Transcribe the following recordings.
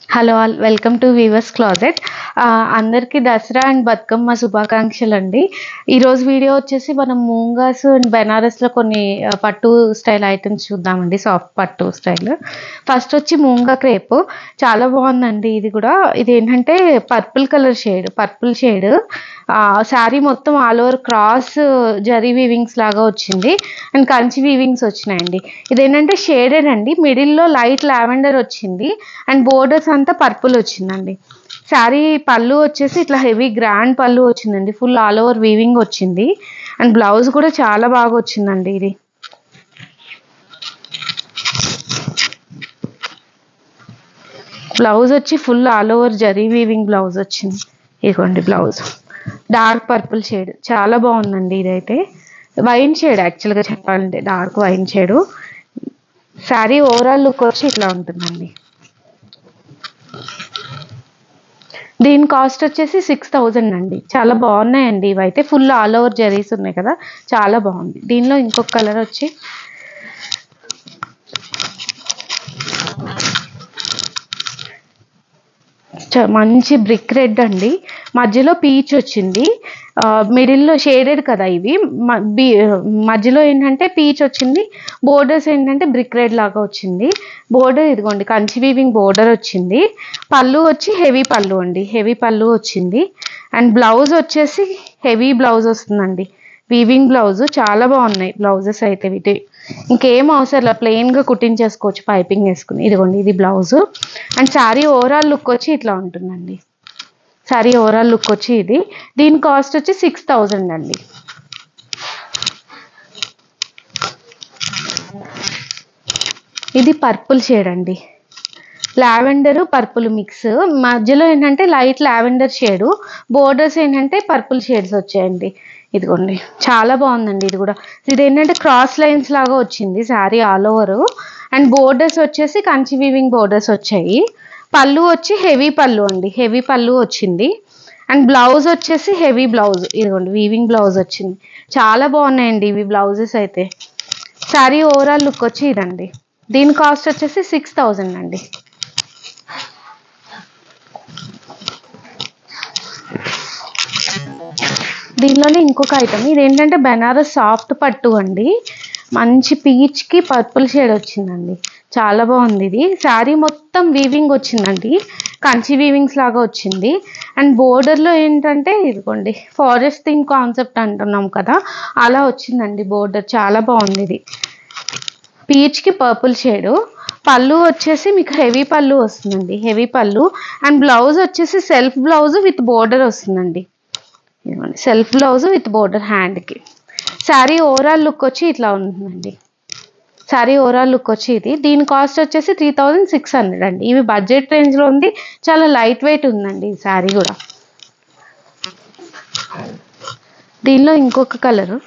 hello all welcome to weavers closet అందరికీ Dasara and Bathukamma శుభాకాంక్షలు అండి ఈరోజు వీడియో వచ్చేసి మనం మూంగాస్ అండ్ బెనారస్లో కొన్ని ఆ, పట్టు స్టైల్ ఐటమ్స్ చూద్దామండి సాఫ్ట్ పట్టు స్టైల్ ఫస్ట్ వచ్చి మూంగా క్రేప్ చాలా బాగుందండి ఇది కూడా ఇది ఏంటంటే purple colour shade purple shade sari మొత్తం all over cross zari weavings లాగా వచ్చింది అండ్ కంచి వీవింగ్స్ వచ్చినాయండి ఇదేంటంటే షేడెడ్ అండి మిడిల్లో లైట్ లావెండర్ వచ్చింది అండ్ బోర్డర్స్ అంతా పర్పుల్ వచ్చిందండి శారీ పళ్ళు వచ్చేసి ఇట్లా హెవీ గ్రాండ్ పళ్ళు వచ్చిందండి ఫుల్ ఆల్ ఓవర్ వీవింగ్ వచ్చింది అండ్ బ్లౌజ్ కూడా చాలా బాగా వచ్చిందండి ఇది బ్లౌజ్ వచ్చి full all over zari weaving blouse వచ్చింది ఇదిగోండి బ్లౌజ్ డార్క్ పర్పుల్ షేడ్ చాలా బాగుందండి ఇదైతే వైన్ షేడ్ యాక్చువల్గా చెప్పాలంటే dark wine shade sari overall look వచ్చి ఇట్లా ఉంటుందండి దీని కాస్ట్ వచ్చేసి సిక్స్ థౌజండ్ అండి చాలా బాగున్నాయండి ఇవైతే ఫుల్ ఆల్ ఓవర్ జరీస్ ఉన్నాయి కదా చాలా బాగుంది దీనిలో ఇంకొక కలర్ వచ్చి చ- మంచి బ్రిక్ రెడ్ అండి మధ్యలో పీచ్ వచ్చింది మిడిల్లో షేడెడ్ కదా ఇవి మ- బి- మధ్యలో ఏంటంటే పీచ్ వచ్చింది బోర్డర్స్ ఏంటంటే బ్రిక్ రెడ్ లాగా వచ్చింది బోర్డర్ ఇదిగోండి కంచి వీవింగ్ బోర్డర్ వచ్చింది పళ్ళు వచ్చి హెవీ పళ్ళు అండి హెవీ పళ్ళు వచ్చింది అండ్ బ్లౌజ్ వచ్చేసి హెవీ బ్లౌజ్ వస్తుందండి వీవింగ్ బ్లౌజ్ చాలా బాగున్నాయి బ్లౌజెస్ అయితే వీటి ఇంకేం అవసరం లేదు ప్లెయిన్గా కుట్టించేసుకోవచ్చు పైపింగ్ వేసుకుని ఇదిగోండి ఇది blouse and sari overall look వచ్చి ఇట్లా ఉంటుందండి శారీ ఓవరాల్ లుక్ వచ్చి ఇది దీని కాస్ట్ వచ్చి సిక్స్ థౌజండ్ అండి ఇది పర్పుల్ షేడ్ అండి లావెండర్ పర్పుల్ మిక్స్ మధ్యలో ఏంటంటే లైట్ లావెండర్ షేడు బోర్డర్స్ ఏంటంటే పర్పుల్ షేడ్స్ వచ్చాయండి ఇదిగోండి చాలా బాగుందండి ఇది కూడా ఇది ఏంటంటే క్రాస్ లైన్స్ లాగా వచ్చింది sari all over and borders వచ్చేసి కంచి వీవింగ్ బోర్డర్స్ వచ్చాయి పళ్ళు వచ్చి హెవీ పళ్ళు అండి హెవీ పళ్ళు వచ్చింది అండ్ బ్లౌజ్ వచ్చేసి హెవీ బ్లౌజ్ ఇదిగోండి వీవింగ్ బ్లౌజ్ వచ్చింది చాలా బాగున్నాయండి ఇవి బ్లౌజెస్ అయితే శారీ ఓవరాల్ లుక్ వచ్చి ఇదండి దీని కాస్ట్ వచ్చేసి సిక్స్ థౌజండ్ అండి దీనిలోనే ఇంకొక ఐటమ్ ఇది ఏంటంటే బెనారస్ సాఫ్ట్ పట్టు అండి మంచి పీచ్కి పర్పుల్ షేడ్ వచ్చిందండి చాలా బాగుంది ఇది శారీ మొత్తం వీవింగ్ వచ్చిందండి కంచి వీవింగ్స్ లాగా వచ్చింది అండ్ బోర్డర్లో ఏంటంటే ఇదిగోండి ఫారెస్ట్ థీమ్ కాన్సెప్ట్ అంటున్నాం కదా అలా వచ్చిందండి బోర్డర్ చాలా బాగుంది ఇది పీచ్కి పర్పుల్ షేడు పళ్ళు వచ్చేసి మీకు హెవీ పళ్ళు వస్తుందండి హెవీ పళ్ళు అండ్ బ్లౌజ్ వచ్చేసి సెల్ఫ్ బ్లౌజ్ విత్ బోర్డర్ వస్తుందండి ఇదిగోండి సెల్ఫ్ బ్లౌజ్ విత్ బోర్డర్ హ్యాండ్కి శారీ ఓవరాల్ లుక్ వచ్చి ఇట్లా ఉంటుందండి శారీ ఓవరాల్ లుక్ వచ్చి ఇది దీని కాస్ట్ వచ్చేసి త్రీ థౌజండ్ సిక్స్ హండ్రెడ్ అండి ఇవి బడ్జెట్ రేంజ్లో ఉంది చాలా లైట్ వెయిట్ ఉందండి ఈ శారీ కూడా దీనిలో ఇంకొక కలరు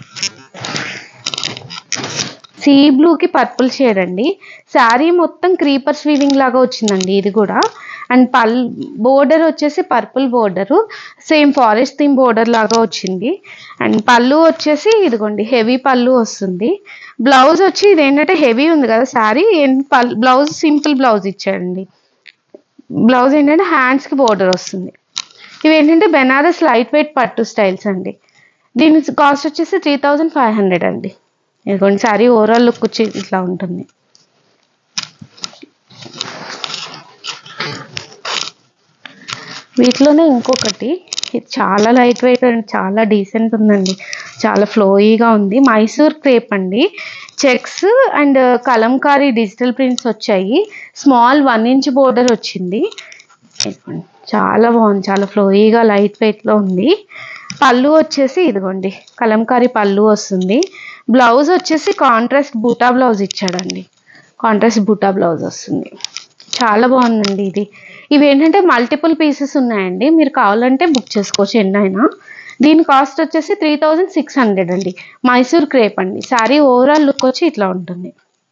సీ బ్లూకి పర్పుల్ షేడ్ అండి శారీ మొత్తం క్రీపర్స్ వీవింగ్ లాగా వచ్చిందండి ఇది కూడా అండ్ పల్ బోర్డర్ వచ్చేసి purple border same forest theme border లాగా వచ్చింది అండ్ పళ్ళు వచ్చేసి ఇదిగోండి హెవీ పళ్ళు వస్తుంది బ్లౌజ్ వచ్చి ఇది ఏంటంటే హెవీ ఉంది కదా శారీ పల్ బ్లౌజ్ సింపుల్ బ్లౌజ్ ఇచ్చాడండి బ్లౌజ్ ఏంటంటే హ్యాండ్స్కి బోర్డర్ వస్తుంది ఇవి ఏంటంటే బెనారస్ లైట్ వెయిట్ పట్టు స్టైల్స్ అండి దీని కాస్ట్ వచ్చేసి త్రీ థౌజండ్ ఫైవ్ హండ్రెడ్ అండి ఇదిగోండి శారీ ఓవరాల్ లుక్ వచ్చి ఇట్లా ఉంటుంది వీటిలోనే ఇంకొకటి ఇది చాలా లైట్ వెయిట్ అండ్ చాలా డీసెంట్ ఉందండి చాలా ఫ్లోయీగా ఉంది మైసూర్ క్రేప్ అండి checks and Kalamkari digital prints వచ్చాయి స్మాల్ వన్ ఇంచ్ బోర్డర్ వచ్చింది ఇదిగోండి చాలా బాగుంది చాలా ఫ్లోయీగా లైట్ వెయిట్లో ఉంది పళ్ళు వచ్చేసి ఇదిగోండి కలంకారీ పళ్ళు వస్తుంది బ్లౌజ్ వచ్చేసి కాంట్రాస్ట్ బూటా బ్లౌజ్ ఇచ్చాడండి కాంట్రాస్ట్ బూటా బ్లౌజ్ వస్తుంది చాలా బాగుందండి ఇది ఇవి ఏంటంటే మల్టిపుల్ పీసెస్ ఉన్నాయండి మీరు కావాలంటే బుక్ చేసుకోవచ్చు ఎన్నైనా దీని కాస్ట్ వచ్చేసి త్రీ థౌజండ్ సిక్స్ హండ్రెడ్ అండి మైసూర్ క్రేప్ అండి శారీ ఓవరాల్ లుక్ వచ్చి ఇట్లా ఉంటుంది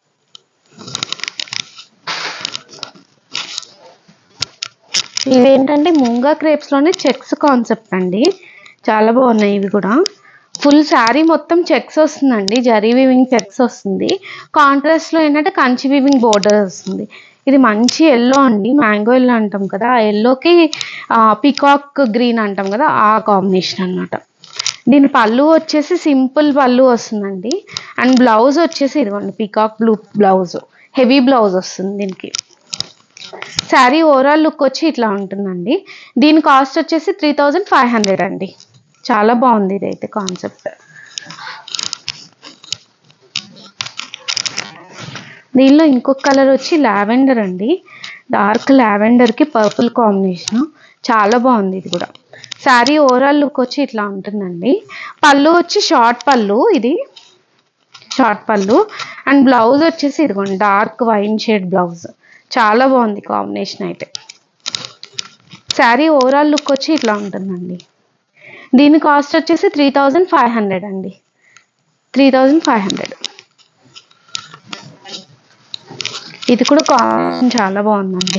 ఇవేంటంటే ముంగా క్రేప్స్లోనే చెక్స్ కాన్సెప్ట్ అండి చాలా బాగున్నాయి ఇవి కూడా ఫుల్ శారీ మొత్తం చెక్స్ వస్తుందండి జరీ వీవింగ్ చెక్స్ వస్తుంది కాంట్రాస్ట్లో ఏంటంటే కంచి వీవింగ్ బోర్డర్ వస్తుంది ఇది మంచి ఎల్లో అండి మ్యాంగో ఎల్లో అంటాం కదా ఆ ఎల్లోకి పికాక్ గ్రీన్ అంటాం కదా ఆ కాంబినేషన్ అన్నమాట దీని పళ్ళు వచ్చేసి సింపుల్ పళ్ళు వస్తుందండి అండ్ బ్లౌజ్ వచ్చేసి ఇదిగోండి peacock blue blouse heavy blouse వస్తుంది దీనికి శారీ ఓవరాల్ లుక్ వచ్చి ఇట్లా ఉంటుందండి దీని కాస్ట్ వచ్చేసి త్రీ థౌజండ్ ఫైవ్ హండ్రెడ్ అండి చాలా బాగుంది ఇదైతే కాన్సెప్ట్ దీనిలో ఇంకొక కలర్ వచ్చి లావెండర్ అండి డార్క్ లావెండర్కి పర్పుల్ కాంబినేషన్ చాలా బాగుంది ఇది కూడా శారీ ఓవరాల్ లుక్ వచ్చి ఇట్లా ఉంటుందండి పళ్ళు వచ్చి షార్ట్ పళ్ళు ఇది షార్ట్ పళ్ళు అండ్ బ్లౌజ్ వచ్చేసి ఇదిగోండి డార్క్ వైన్ షేడ్ బ్లౌజ్ చాలా బాగుంది కాంబినేషన్ అయితే శారీ ఓవరాల్ లుక్ వచ్చి ఇట్లా ఉంటుందండి దీని కాస్ట్ వచ్చేసి త్రీ థౌజండ్ ఫైవ్ హండ్రెడ్ అండి త్రీ థౌజండ్ ఫైవ్ హండ్రెడ్ ఇది కూడా కాంబినేషన్ చాలా బాగుందండి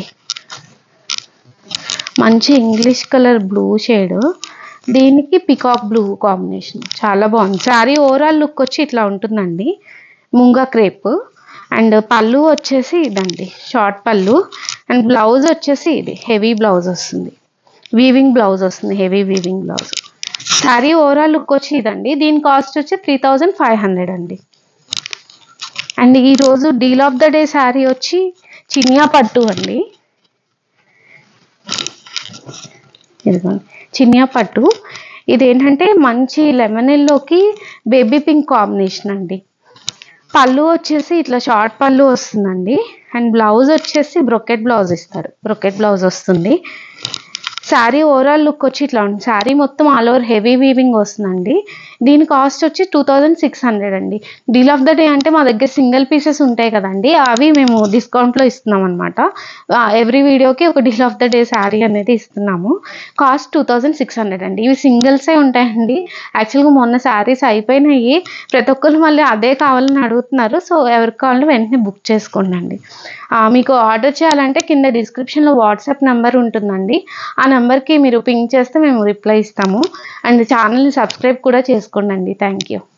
మంచి ఇంగ్లీష్ కలర్ బ్లూ షేడ్ దీనికి పికాక్ బ్లూ కాంబినేషన్ చాలా బాగుంది శారీ ఓవరాల్ లుక్ వచ్చి ఇట్లా ఉంటుందండి ముంగా క్రేప్ అండ్ పళ్ళు వచ్చేసి ఇదండి షార్ట్ పళ్ళు అండ్ బ్లౌజ్ వచ్చేసి ఇది హెవీ బ్లౌజ్ వస్తుంది వీవింగ్ బ్లౌజ్ వస్తుంది heavy weaving blouse sari overall look వచ్చి ఇదండి దీని కాస్ట్ వచ్చి త్రీ థౌజండ్ ఫైవ్ హండ్రెడ్ అండి అండ్ ఈరోజు deal of the day sari వచ్చి చినియా పట్టు అండి ఇదిగోండి చినియా పట్టు ఇది ఏంటంటే మంచి లెమన్ ఎల్లోకి బేబీ పింక్ కాంబినేషన్ అండి పళ్ళు వచ్చేసి ఇట్లా షార్ట్ పళ్ళు వస్తుందండి అండ్ బ్లౌజ్ వచ్చేసి బ్రొకెట్ బ్లౌజ్ ఇస్తారు బ్రొకెట్ బ్లౌజ్ వస్తుంది శారీ ఓవరాల్ లుక్ వచ్చి ఇట్లా ఉంటుంది శారీ మొత్తం ఆల్ ఓవర్ హెవీ వీవింగ్ వస్తుందండి దీని కాస్ట్ వచ్చి టూ థౌజండ్ సిక్స్ హండ్రెడ్ అండి డీల్ ఆఫ్ ద డే అంటే మా దగ్గర సింగిల్ పీసెస్ ఉంటాయి కదండి అవి మేము డిస్కౌంట్లో ఇస్తున్నాం అనమాట ఎవ్రీ వీడియోకి ఒక deal of the day sari అనేది ఇస్తున్నాము cost two thousand six hundred అండి ఇవి సింగిల్సే ఉంటాయండి యాక్చువల్గా మొన్న శారీస్ అయిపోయినాయి ప్రతి ఒక్కరు మళ్ళీ అదే కావాలని అడుగుతున్నారు సో ఎవరికి కావాలంటే వెంటనే బుక్ చేసుకోండి ఆ, మీకు ఆర్డర్ చేయాలంటే కింద డిస్క్రిప్షన్లో వాట్సాప్ నెంబర్ ఉంటుందండి ఆ నెంబర్కి మీరు పింక్ చేస్తే మేము రిప్లై ఇస్తాము అండ్ ఛానల్ని సబ్స్క్రైబ్ కూడా చేసుకోండి థ్యాంక్ యూ